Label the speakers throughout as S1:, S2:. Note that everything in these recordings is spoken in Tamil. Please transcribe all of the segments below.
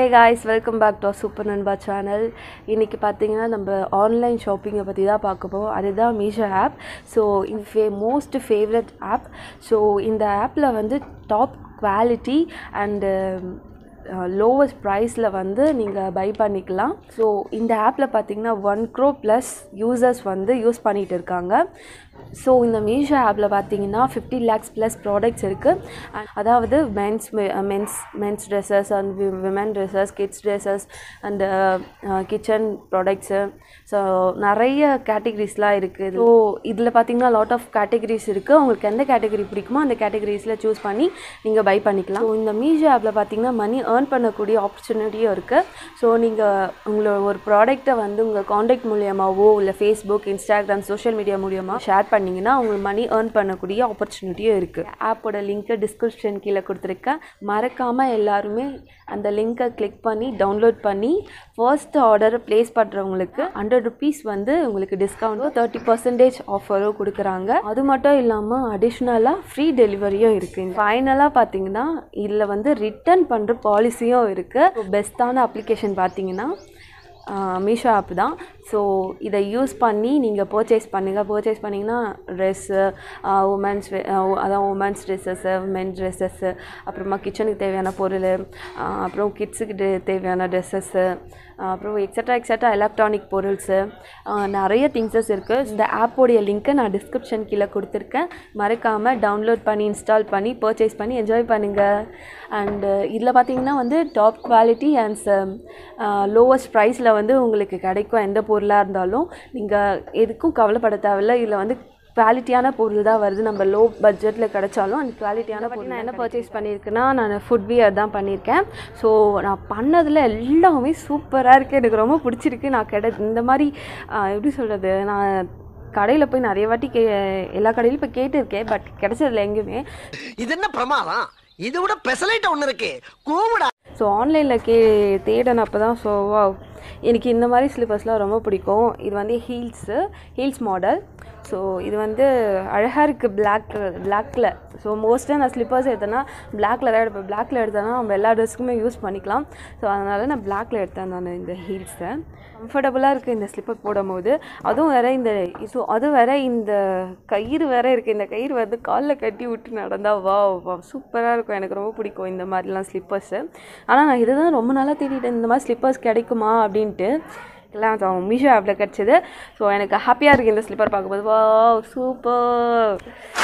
S1: Guys welcome back to super நண்பா சேனல் இன்றைக்கி பார்த்தீங்கன்னா நம்ம ஆன்லைன் ஷாப்பிங்கை பற்றி தான் பார்க்க போகிறோம் அதுதான் மீஷோ ஆப் ஸோ இது ஃபே மோஸ்ட் ஃபேவரட் ஆப் ஸோ இந்த ஆப்பில் வந்து டாப் குவாலிட்டி அண்டு லோவஸ்ட் ப்ரைஸில் வந்து நீங்கள் பை பண்ணிக்கலாம் ஸோ இந்த ஆப்பில் பார்த்தீங்கன்னா ஒன் க்ரோ ப்ளஸ் யூசர்ஸ் வந்து யூஸ் பண்ணிகிட்டு இருக்காங்க ஸோ இந்த மீஷோ ஆப்பில் பார்த்தீங்கன்னா ஃபிஃப்டி லேக்ஸ் ப்ளஸ் ப்ராடக்ட்ஸ் இருக்குது அதாவது men's men's men's dresses and women dresses kids dresses and kitchen products so நிறைய கேட்டகரிஸ்லாம் இருக்குது ஸோ இதில் பார்த்தீங்கன்னா லாட் ஆஃப் கேட்டகரிஸ் இருக்குது உங்களுக்கு எந்த கேட்டகரி பிடிக்குமோ அந்த கேட்டகரிஸில் சூஸ் பண்ணி நீங்கள் பை பண்ணிக்கலாம் ஸோ இந்த மீஷோ ஆப்பில் பார்த்தீங்கன்னா மணி ஏர்ன் பண்ணக்கூடிய ஆப்பர்ச்சுனிட்டியும் இருக்குது ஸோ நீங்கள் உங்களோட ஒரு ப்ராடக்ட்டை வந்து உங்கள் காண்டாக்ட் மூலியமாகவோ இல்லை ஃபேஸ்புக் இன்ஸ்டாகிராம் சோஷியல் மீடியா மூலியமாக ஷேர் பண்ணிங்கன்னா உங்களுக்கு மணி ஏர்ன் பண்ணக்கூடிய ஆப்பர்ச்சுனிட்டியும் இருக்குது ஆப்போட லிங்க்கை டிஸ்கிரிப்ஷன் கீழே கொடுத்துருக்கேன் மறக்காமல் எல்லாருமே அந்த லிங்க்கை கிளிக் பண்ணி டவுன்லோட் பண்ணி ஃபர்ஸ்ட் ஆர்டர் ப்ளேஸ் பண்ணுறவங்களுக்கு ஹண்ட்ரட் ருபீஸ் வந்து உங்களுக்கு டிஸ்கவுண்ட்டோ தேர்ட்டி பர்சன்டேஜ் ஆஃபரோ கொடுக்குறாங்க அது மட்டும் இல்லாமல் அடிஷ்னலாக ஃப்ரீ டெலிவரியும் இருக்குது ஃபைனலாக பார்த்தீங்கன்னா இதில் வந்து ரிட்டர்ன் பண்ணுற பாலிசியும் இருக்குது பெஸ்ட்டான அப்ளிகேஷன் பார்த்தீங்கன்னா மீஷோ ஆப் தான் ஸோ இதை யூஸ் பண்ணி நீங்கள் பர்ச்சேஸ் பண்ணுங்கள் பர்ச்சேஸ் பண்ணிங்கன்னா ட்ரெஸ்ஸு உமன்ஸ் அதான் உமன்ஸ் ட்ரெஸ்ஸஸ்ஸு மென்ஸ் ட்ரெஸ்ஸஸ்ஸு அப்புறமா கிச்சனுக்கு தேவையான பொருள் அப்புறம் கிட்ஸுக்கு தேவையான ட்ரெஸ்ஸஸ்ஸு அப்புறம் எக்ஸட்ரா எக்ஸட்ரா எலக்ட்ரானிக் பொருள்ஸு நிறைய திங்ஸஸ் இருக்குது இந்த ஆப்போடைய லிங்க்கை நான் டிஸ்கிரிப்ஷன் கீழே கொடுத்துருக்கேன் மறக்காமல் டவுன்லோட் பண்ணி இன்ஸ்டால் பண்ணி பர்ச்சேஸ் பண்ணி என்ஜாய் பண்ணுங்கள் அண்டு இதில் பார்த்தீங்கன்னா வந்து டாப் குவாலிட்டி அண்ட் லோவஸ்ட் ப்ரைஸில் வந்து உங்களுக்கு கிடைக்கும் எந்த பொருளாக இருந்தாலும் நீங்கள் எதுக்கும் கவலைப்பட தேவையில்ல இதில் வந்து குவாலிட்டியான பொருள் தான் வருது நம்ம லோ பட்ஜெட்டில் கிடைச்சாலும் அந்த குவாலிட்டியான பொருள் நான் என்ன பர்ச்சேஸ் பண்ணியிருக்கேன்னா நான் ஃபுட் வியர் தான் பண்ணியிருக்கேன் ஸோ நான் பண்ணதில் எல்லாமே சூப்பராக இருக்குது எனக்கு ரொம்ப பிடிச்சிருக்கு நான் கிடை இந்த மாதிரி எப்படி சொல்கிறது நான் கடையில் போய் நிறைய வாட்டி கே எல்லா கடையிலும் போய் கேட்டிருக்கேன் பட் கிடைச்சதில்ல எங்கேயுமே
S2: இது என்ன பிரமாதம் இது விட பெசலைட் ஒண்ணு இருக்கு கூவுடா
S1: ஸோ ஆன்லைனில் கே தேடினப்போ தான் ஸோ எனக்கு இந்த மாதிரி ஸ்லிப்பர்ஸ்லாம் ரொம்ப பிடிக்கும் இது வந்து ஹீல்ஸு ஹீல்ஸ் மாடல் ஸோ இது வந்து அழகாக இருக்குது பிளாக் பிளாக்கில் ஸோ மோஸ்ட்டாக நான் ஸ்லிப்பர்ஸ் எடுத்தேன்னா பிளாக்கில் தான் எடுப்பேன் பிளாக்கில் எடுத்தேன்னா நம்ம எல்லா ட்ரெஸ்க்குமே யூஸ் பண்ணிக்கலாம் ஸோ அதனால் நான் பிளாக்கில் எடுத்தேன் நான் இந்த ஹீல்ஸை கம்ஃபர்டபுளாக இருக்குது இந்த ஸ்லிப்பர் போடும்போது அதுவும் வேறு இந்த ஸோ அதுவும் வேறு இந்த கயிறு வேறு இருக்குது இந்த கயிறு வந்து காலில் கட்டி விட்டு நடந்தால் வா வா சூப்பராக இருக்கும் எனக்கு ரொம்ப பிடிக்கும் இந்த மாதிரிலாம் ஸ்லிப்பர்ஸு ஆனால் நான் இதுதான் ரொம்ப நாளாக தேடிட்டேன் இந்த மாதிரி ஸ்லிப்பர்ஸ் கிடைக்குமா அப்படின்ட்டு எல்லாம் மீஷோ ஆப்பில் கிடச்சிது ஸோ எனக்கு ஹாப்பியாக இருக்குது இந்த ஸ்லிப்பர் பார்க்கும்போது வா சூப்பர்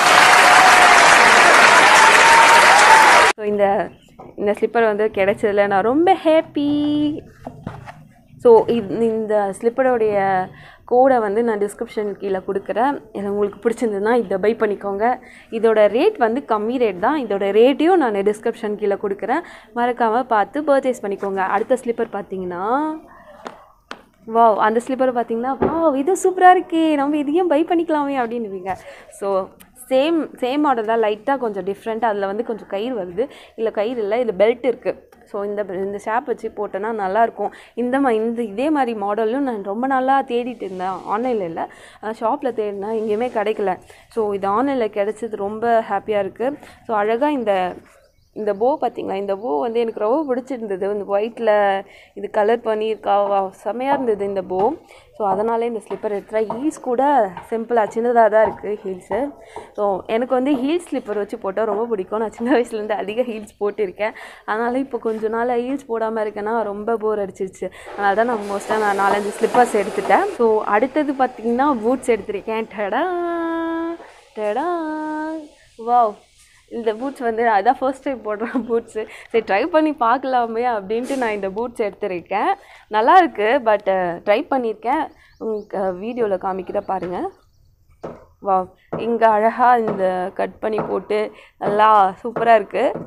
S1: ஸோ இந்த இந்த ஸ்லிப்பர் வந்து கிடைச்சதில் நான் ரொம்ப ஹாப்பி ஸோ இந்த ஸ்லிப்பரோடைய கோடை வந்து நான் டிஸ்கிரிப்ஷன் கீழே கொடுக்குறேன் இது உங்களுக்கு பிடிச்சிருந்ததுன்னா இதை பை பண்ணிக்கோங்க இதோட ரேட் வந்து கம்மி ரேட் தான் இதோட ரேட்டையும் நான் டிஸ்கிரிப்ஷன் கீழே கொடுக்குறேன் மறக்காமல் பார்த்து பர்ச்சேஸ் பண்ணிக்கோங்க அடுத்த ஸ்லிப்பர் பார்த்தீங்கன்னா வா அந்த ஸ்லிப்பர் பார்த்தீங்கன்னா வா இது சூப்பராக இருக்கே நம்ம இதையும் பை பண்ணிக்கலாமே அப்படின்னுவீங்க ஸோ சேம் சேம் மாடல் தான் லைட்டாக கொஞ்சம் டிஃப்ரெண்ட் அதில் வந்து கொஞ்சம் கயிறு வருது இல்லை கயிறு இல்லை இதில் பெல்ட் இருக்குது ஸோ இந்த இந்த ஷாப் வச்சு போட்டோன்னா நல்லாயிருக்கும் இந்த மா இந்த இதே மாதிரி மாடலும் நான் ரொம்ப நாளாக தேடிட்டு இருந்தேன் ஆன்லைனில் இல்லை ஷாப்பில் தேடினா எங்கேயுமே கிடைக்கல ஸோ இது ஆன்லைனில் கிடச்சது ரொம்ப ஹாப்பியாக இருக்குது ஸோ அழகாக இந்த இந்த போ பார்த்தீங்களா இந்த போ வந்து எனக்கு ரொம்ப பிடிச்சிருந்தது இந்த ஒயிட்டில் இது கலர் பண்ணியிருக்கா செம்மையாக இருந்தது இந்த போ ஸோ அதனாலே இந்த ஸ்லிப்பர் எடுத்துகிறேன் ஹீல்ஸ் கூட சிம்பிளாக சின்னதாக தான் இருக்குது ஹீல்ஸு ஸோ எனக்கு வந்து ஹீல்ஸ் ஸ்லிப்பர் வச்சு போட்டால் ரொம்ப பிடிக்கும் நான் சின்ன வயசுலேருந்து அதிக ஹீல்ஸ் போட்டிருக்கேன் அதனால் இப்போ கொஞ்ச நாள் ஹீல்ஸ் போடாமல் இருக்கேன்னா ரொம்ப போர் அடிச்சிருச்சு அதனால தான் நான் மோஸ்ட்டாக நான் நாலஞ்சு ஸ்லிப்பர்ஸ் எடுத்துட்டேன் ஸோ அடுத்தது பார்த்திங்கன்னா பூட்ஸ் எடுத்திருக்கேன் டடா டடா வாவ் இந்த பூட்ஸ் வந்து அதான் ஃபர்ஸ்ட் டைம் போடுறேன் பூட்ஸு சரி ட்ரை பண்ணி பார்க்கலாமே அப்படின்ட்டு நான் இந்த பூட்ஸ் எடுத்திருக்கேன் நல்லா இருக்குது பட் ட்ரை பண்ணியிருக்கேன் உங்களுக்கு வீடியோவில் காமிக்கிற பாருங்கள் வா இங்கே அழகாக இந்த கட் பண்ணி போட்டு நல்லா சூப்பராக இருக்குது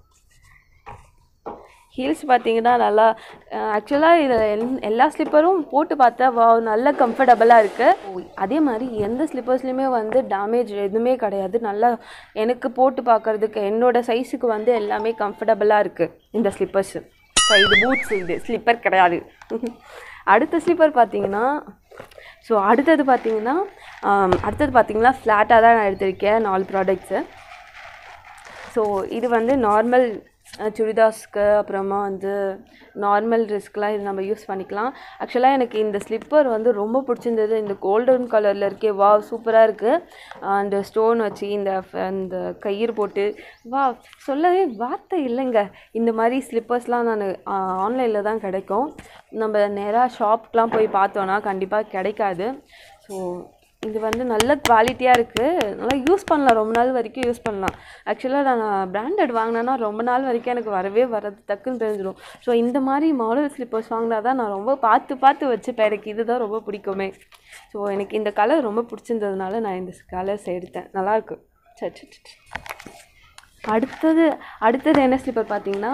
S1: ஹீல்ஸ் பார்த்தீங்கன்னா நல்லா ஆக்சுவலாக இதில் எல் எல்லா ஸ்லிப்பரும் போட்டு பார்த்தா வா நல்ல கம்ஃபர்டபுளாக இருக்குது அதே மாதிரி எந்த ஸ்லிப்பர்ஸ்லையுமே வந்து டேமேஜ் எதுவுமே கிடையாது நல்லா எனக்கு போட்டு பார்க்குறதுக்கு என்னோடய சைஸுக்கு வந்து எல்லாமே கம்ஃபர்டபுளாக இருக்குது இந்த ஸ்லிப்பர்ஸு இது பூட்ஸ் இது ஸ்லிப்பர் கிடையாது அடுத்த ஸ்லிப்பர் பார்த்தீங்கன்னா ஸோ அடுத்தது பார்த்தீங்கன்னா அடுத்தது பார்த்தீங்கன்னா ஃப்ளாட்டாக தான் நான் எடுத்திருக்கேன் நாலு ப்ராடக்ட்ஸு ஸோ இது வந்து நார்மல் சுடிதாஸ்க்கு அப்புறமா வந்து நார்மல் ட்ரெஸ்க்கெலாம் இது நம்ம யூஸ் பண்ணிக்கலாம் ஆக்சுவலாக எனக்கு இந்த ஸ்லிப்பர் வந்து ரொம்ப பிடிச்சிருந்தது இந்த கோல்டன் கலரில் இருக்கே வா சூப்பராக இருக்குது அந்த ஸ்டோன் வச்சு இந்த ஃப- இந்த கயிறு போட்டு வா சொல்லவே வார்த்தை இல்லைங்க இந்த மாதிரி ஸ்லிப்பர்ஸ்லாம் நான் ஆன்லைனில் தான் கிடைக்கும் நம்ம நேராக ஷாப்க்கெலாம் போய் பார்த்தோன்னா கண்டிப்பாக கிடைக்காது ஸோ இது வந்து நல்ல குவாலிட்டியாக இருக்குது நல்லா யூஸ் பண்ணலாம் ரொம்ப நாள் வரைக்கும் யூஸ் பண்ணலாம் ஆக்சுவலாக நான் பிராண்டட் வாங்கினேன்னா ரொம்ப நாள் வரைக்கும் எனக்கு வரவே வராது டக்குன்னு தெரிஞ்சிடும் ஸோ இந்த மாதிரி மாடல் ஸ்லிப்பர்ஸ் வாங்கினா தான் நான் ரொம்ப பார்த்து பார்த்து வச்சுப்பேன் எனக்கு இதுதான் ரொம்ப பிடிக்குமே ஸோ எனக்கு இந்த கலர் ரொம்ப பிடிச்சிருந்ததுனால நான் இந்த கலர்ஸ் எடுத்தேன் நல்லாயிருக்கு சரி சரி சரி. அடுத்தது அடுத்தது என்ன ஸ்லிப்பர் பார்த்தீங்கன்னா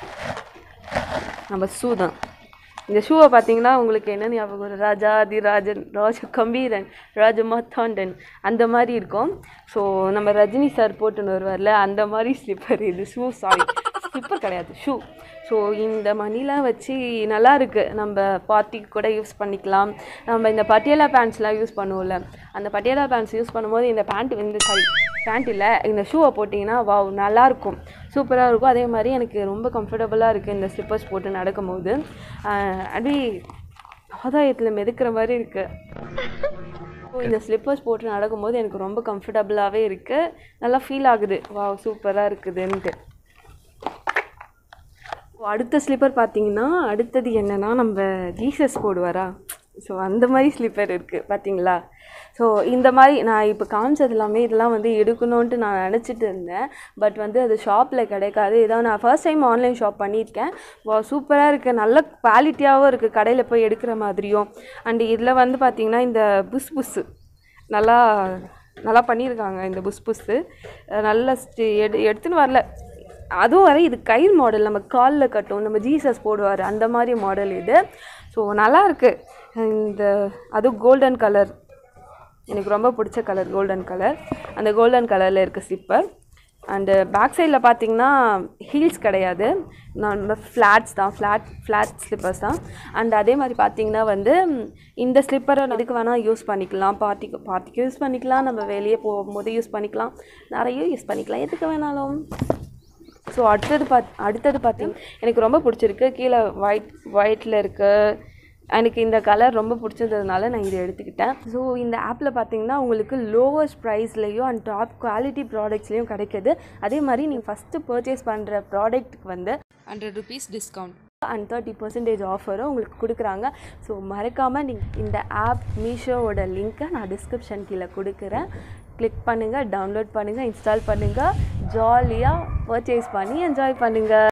S1: நம்ம ஷூ தான் இந்த ஷூவை பார்த்தீங்கன்னா உங்களுக்கு என்ன ஞாபகம் வரும் ராஜாதி ராஜன் ராஜ கம்பீரன் ராஜ மாத்தாண்டன் அந்த மாதிரி இருக்கும் ஸோ நம்ம ரஜினி சார் போட்டுன்னு வருவார்ல அந்த மாதிரி ஸ்லிப்பர் இது ஷூ சாரி ஸ்லிப்பர் கிடையாது ஷூ ஸோ இந்த மணிலாம் வச்சு நல்லா இருக்கு நம்ம பார்ட்டிக்கு கூட யூஸ் பண்ணிக்கலாம் நம்ம இந்த பட்டியாலா பேண்ட்ஸ்லாம் யூஸ் பண்ணுவோம்ல அந்த பட்டியாலா பேண்ட்ஸ் யூஸ் பண்ணும்போது இந்த பேண்ட் இந்த சாரி பேண்ட் இல்லை இந்த ஷூவை போட்டிங்கன்னா வாவ் நல்லாயிருக்கும் சூப்பராக இருக்கும் அதே மாதிரி எனக்கு ரொம்ப கம்ஃபர்டபுளாக இருக்குது இந்த ஸ்லிப்பர்ஸ் போட்டு நடக்கும்போது ஆஹ் அப்படியே ஆதாயத்தில் மிதக்கிற மாதிரி இருக்குது ஸோ இந்த ஸ்லிப்பர்ஸ் போட்டு நடக்கும்போது எனக்கு ரொம்ப கம்ஃபர்டபுளாகவே இருக்குது நல்லா ஃபீல் ஆகுது வாவ் சூப்பராக இருக்குதுன்ட்டு ஸோ அடுத்த ஸ்லிப்பர் பார்த்தீங்கன்னா அடுத்தது என்னன்னா நம்ம ஜீசஸ் போடுவாரா ஸோ அந்த மாதிரி ஸ்லிப்பர் இருக்குது பார்த்தீங்களா ஸோ இந்த மாதிரி நான் இப்போ காமிச்சது எல்லாமே இதெல்லாம் வந்து எடுக்கணுன்ட்டு நான் நினச்சிட்டு இருந்தேன் பட் வந்து அது ஷாப்பில் கிடைக்காது இதான் நான் ஃபர்ஸ்ட் டைம் ஆன்லைன் ஷாப் பண்ணியிருக்கேன் வா சூப்பராக இருக்குது நல்ல குவாலிட்டியாகவும் இருக்குது கடையில் போய் எடுக்கிற மாதிரியும் அண்ட் இதில் வந்து பார்த்திங்கன்னா இந்த புஸ் புஸ்ஸு நல்லா நல்லா பண்ணியிருக்காங்க இந்த புஸ் புஸ்ஸு நல்லா ஸ்டி- எடு எடுத்துன்னு வரல அதுவும் வரை இது கயிறு மாடல் நம்ம காலில் கட்டும் நம்ம ஜீசஸ் போடுவார் அந்த மாதிரி மாடல் இது ஸோ நல்லா இருக்கு இந்த அதுவும் கோல்டன் கலர் எனக்கு ரொம்ப பிடிச்ச கலர் கோல்டன் கலர் அந்த கோல்டன் கலரில் இருக்க ஸ்லிப்பர் அண்டு பேக் சைடில் பார்த்தீங்கன்னா ஹீல்ஸ் கிடையாது நம்ம ஃப்ளாட்ஸ் தான் ஃப்ளாட் ஃப்ளாட் ஸ்லிப்பர்ஸ் தான் அண்ட் அதே மாதிரி பார்த்தீங்கன்னா வந்து ம், இந்த ஸ்லிப்பரை எதுக்கு வேணால் யூஸ் பண்ணிக்கலாம் பார்ட்டிக்கு பார்ட்டிக்கு யூஸ் பண்ணிக்கலாம் நம்ம வெளியே போகும்போது யூஸ் பண்ணிக்கலாம் நிறைய யூஸ் பண்ணிக்கலாம் எதுக்கு வேணாலும் ஸோ அடுத்தது பாத் அடுத்தது பார்த்தீங்க எனக்கு ரொம்ப பிடிச்சிருக்கு கீழே ஒயிட் ஒயிட்டில் இருக்கு எனக்கு இந்த கலர் ரொம்ப பிடிச்சதுனால நான் இதை எடுத்துக்கிட்டேன் ஸோ இந்த ஆப்பில் பார்த்தீங்கன்னா உங்களுக்கு லோவஸ்ட் ப்ரைஸ்லேயும் அண்ட் டாப் குவாலிட்டி ப்ராடக்ட்ஸ்லேயும் கிடைக்குது அதே மாதிரி நீங்கள் ஃபஸ்ட்டு பர்ச்சேஸ் பண்ணுற ப்ராடக்ட்டுக்கு வந்து
S3: hundred rupees discount
S1: and thirty percentage ஆஃபரும் உங்களுக்கு கொடுக்குறாங்க ஸோ மறக்காமல் நீங்கள் இந்த ஆப் மீஷோவோட லிங்க்கை நான் டிஸ்கிரிப்ஷன் கீழே கொடுக்குறேன் கிளிக் பண்ணுங்கள் டவுன்லோட் பண்ணுங்கள் இன்ஸ்டால் பண்ணுங்கள் ஜாலியாக பர்ச்சேஸ் பண்ணி என்ஜாய் பண்ணுங்கள்